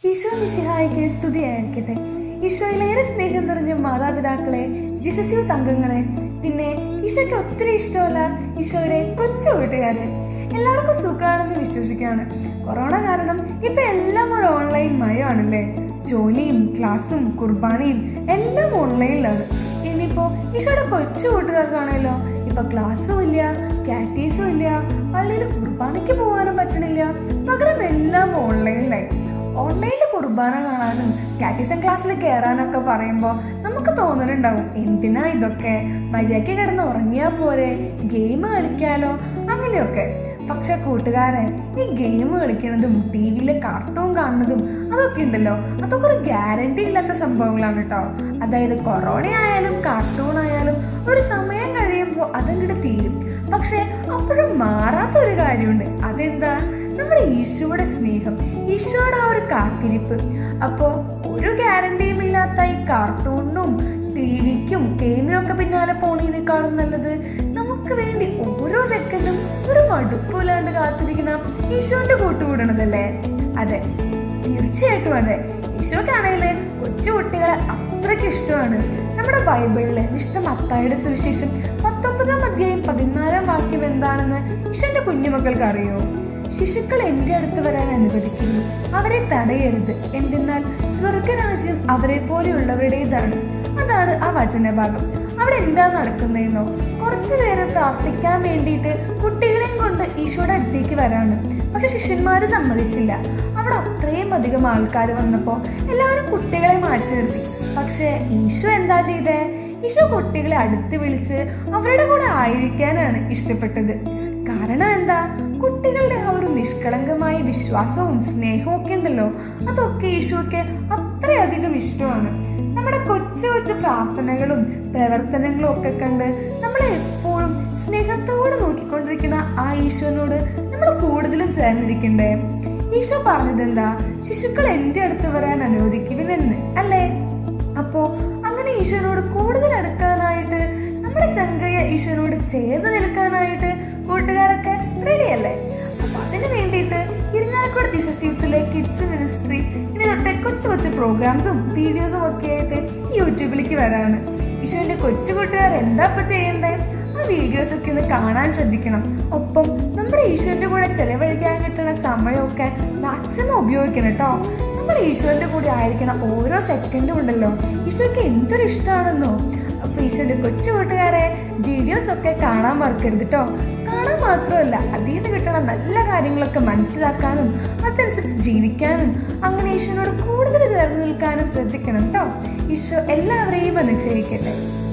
ഈശോ മിശിഹായിക്ക് സ്തുതിയായിരിക്കട്ടെ ഈശോയിലേറെ സ്നേഹം നിറഞ്ഞ മാതാപിതാക്കളെ ജിസസ്യു തങ്കങ്ങളെ പിന്നെ ഈശോയ്ക്ക് ഒത്തിരി ഇഷ്ടമുള്ള ഈശോയുടെ കൊച്ചു വീട്ടുകാരെ എല്ലാവർക്കും സുഖമാണെന്ന് വിശ്വസിക്കുകയാണ് കൊറോണ കാരണം ഇപ്പൊ എല്ലാം ഒരു ഓൺലൈൻ മയമാണല്ലേ ജോലിയും ക്ലാസ്സും കുർബാനയും എല്ലാം ഓൺലൈനിലാണ് ഇനിയിപ്പോ ഈശോയുടെ കൊച്ചു കൂട്ടുകാർക്കാണല്ലോ ഇപ്പൊ ക്ലാസ്സും ഇല്ല കാറ്റീസും ഇല്ല പള്ളിയിൽ കുർബാനയ്ക്ക് പോകാനും പറ്റണില്ല പകരം എല്ലാം ഓൺലൈനിലായി ഓൺലൈനിൽ കുർബാന കാണാനും കാറ്റീസം ക്ലാസ്സിൽ കയറാനൊക്കെ പറയുമ്പോൾ നമുക്ക് തോന്നുന്നുണ്ടാവും എന്തിനാ ഇതൊക്കെ മര്യാദയ്ക്ക് കിടന്ന് ഉറങ്ങിയാൽ പോരെ ഗെയിം കളിക്കാലോ അങ്ങനെയൊക്കെ പക്ഷെ കൂട്ടുകാരെ ഈ ഗെയിം കളിക്കുന്നതും ടി വിയിലെ കാർട്ടൂൺ കാണുന്നതും അതൊക്കെ ഉണ്ടല്ലോ അതൊക്കെ ഒരു ഗ്യാരണ്ടി ഇല്ലാത്ത സംഭവങ്ങളാണ് കേട്ടോ അതായത് കൊറോണ ആയാലും കാർട്ടൂൺ ആയാലും ഒരു സമയം കഴിയുമ്പോൾ അതങ്ങോട്ട് തീരും പക്ഷെ അപ്പോഴും മാറാത്ത ഒരു കാര്യമുണ്ട് അതെന്താ നമ്മുടെ ഈശോയുടെ സ്നേഹം ഈശോയുടെ ആ ഒരു കാത്തിരിപ്പ് അപ്പോ ഒരു ഗ്യാരണ്ടിയും ഇല്ലാത്ത ഈ കാർട്ടൂണിനും ടി വിക്കും ഗെയിമിനും ഒക്കെ പിന്നാലെ പോണതിനേക്കാളും നല്ലത് നമുക്ക് വേണ്ടി ഓരോ സെക്കൻഡും ഒരു മടുപ്പില്ലാണ്ട് കാത്തിരിക്കുന്ന ഈശോന്റെ കൂട്ടുകൂടണതല്ലേ അതെ തീർച്ചയായിട്ടും അതെ ഈശോക്കാണെങ്കിൽ കൊച്ചു കുട്ടികളെ അത്രയ്ക്ക് ഇഷ്ടമാണ് നമ്മുടെ ബൈബിളിലെ വിശുദ്ധ മത്തായുടെ സുവിശേഷം പത്തൊമ്പതാം അധ്യായം പതിനാലാം വാക്യം എന്താണെന്ന് ഈശോന്റെ കുഞ്ഞുമക്കൾക്ക് അറിയോ ശിശുക്കൾ എന്റെ അടുത്ത് വരാൻ അനുവദിക്കുന്നു അവരെ തടയരുത് എന്തെന്നാൽ സ്വർഗരാജ്യം അവരെ പോലെയുള്ളവരുടേതാണ് അതാണ് ആ വചനഭാഗം അവിടെ എന്താ നടക്കുന്നതെന്നോ കുറച്ചു പേര് പ്രാർത്ഥിക്കാൻ വേണ്ടിയിട്ട് കുട്ടികളെയും കൊണ്ട് ഈശോയുടെ അടുത്തേക്ക് വരാണ് പക്ഷെ ശിഷ്യന്മാര് സമ്മതിച്ചില്ല അവിടെ അത്രയും അധികം ആൾക്കാർ വന്നപ്പോ എല്ലാവരും കുട്ടികളെ മാറ്റി നിർത്തി പക്ഷെ ഈശോ എന്താ ചെയ്തേ ഈശോ കുട്ടികളെ അടുത്ത് വിളിച്ച് അവരുടെ കൂടെ ആയിരിക്കാനാണ് ഇഷ്ടപ്പെട്ടത് കാരണം എന്താ കുട്ടികളുടെ ആ ഒരു നിഷ്കളങ്കമായ വിശ്വാസവും സ്നേഹവും ഒക്കെ ഉണ്ടല്ലോ അതൊക്കെ ഈശോയ്ക്ക് അത്രയധികം ഇഷ്ടമാണ് നമ്മുടെ കൊച്ചു കൊച്ചു പ്രാർത്ഥനകളും പ്രവർത്തനങ്ങളും ഒക്കെ കണ്ട് നമ്മളെ എപ്പോഴും സ്നേഹത്തോടെ നോക്കിക്കൊണ്ടിരിക്കുന്ന ആ ഈശോനോട് നമ്മൾ കൂടുതലും ചേർന്നിരിക്കണ്ടേ ഈശോ പറഞ്ഞത് എന്താ ശിശുക്കൾ എന്റെ അടുത്ത് വരാൻ അനുവദിക്കുവിനെന്ന് അല്ലേ അപ്പോ അങ്ങനെ ഈശോനോട് കൂടുതൽ അടുക്കാനായിട്ട് നമ്മുടെ ചങ്കയ ഈശോനോട് ചേർന്ന് നിൽക്കാനായിട്ട് കൂട്ടുകാരൊക്കെ റെഡിയല്ലേ അപ്പൊ അതിന് വേണ്ടിയിട്ട് ഇരിഞ്ഞാലക്കുട ദിശസ്യൂത്തിലെ കിഡ്സ് മിനിസ്ട്രി ഇനി തൊട്ട് കൊച്ചു കൊച്ചു പ്രോഗ്രാംസും വീഡിയോസും ഒക്കെ ആയിട്ട് യൂട്യൂബിലേക്ക് വരാണ് ഈശോന്റെ കൊച്ചു കൂട്ടുകാർ എന്താ ഇപ്പൊ ചെയ്യണ്ടേ ആ വീഡിയോസ് ഒക്കെ ഒന്ന് കാണാൻ ശ്രദ്ധിക്കണം ഒപ്പം നമ്മുടെ ഈശോന്റെ കൂടെ ചെലവഴിക്കാൻ കിട്ടുന്ന സമയമൊക്കെ മാക്സിമം ഉപയോഗിക്കണം കേട്ടോ നമ്മുടെ ഈശോന്റെ കൂടെ ആയിരിക്കണം ഓരോ സെക്കൻഡും ഉണ്ടല്ലോ ഈശോയ്ക്ക് എന്തൊരു ഇഷ്ടമാണെന്നോ അപ്പൊ ഈശോന്റെ കൊച്ചു കൂട്ടുകാരെ വീഡിയോസ് ഒക്കെ കാണാൻ മറക്കരുത് കേട്ടോ കാണാൻ മാത്രമല്ല അതിൽ നിന്ന് കിട്ടുന്ന നല്ല കാര്യങ്ങളൊക്കെ മനസ്സിലാക്കാനും അതനുസരിച്ച് ജീവിക്കാനും അങ്ങനെ ഈശോനോട് കൂടുതൽ ചേർന്ന് നിൽക്കാനും ശ്രദ്ധിക്കണം കേട്ടോ ഈശോ എല്ലാവരെയും അനുഗ്രഹിക്കട്ടെ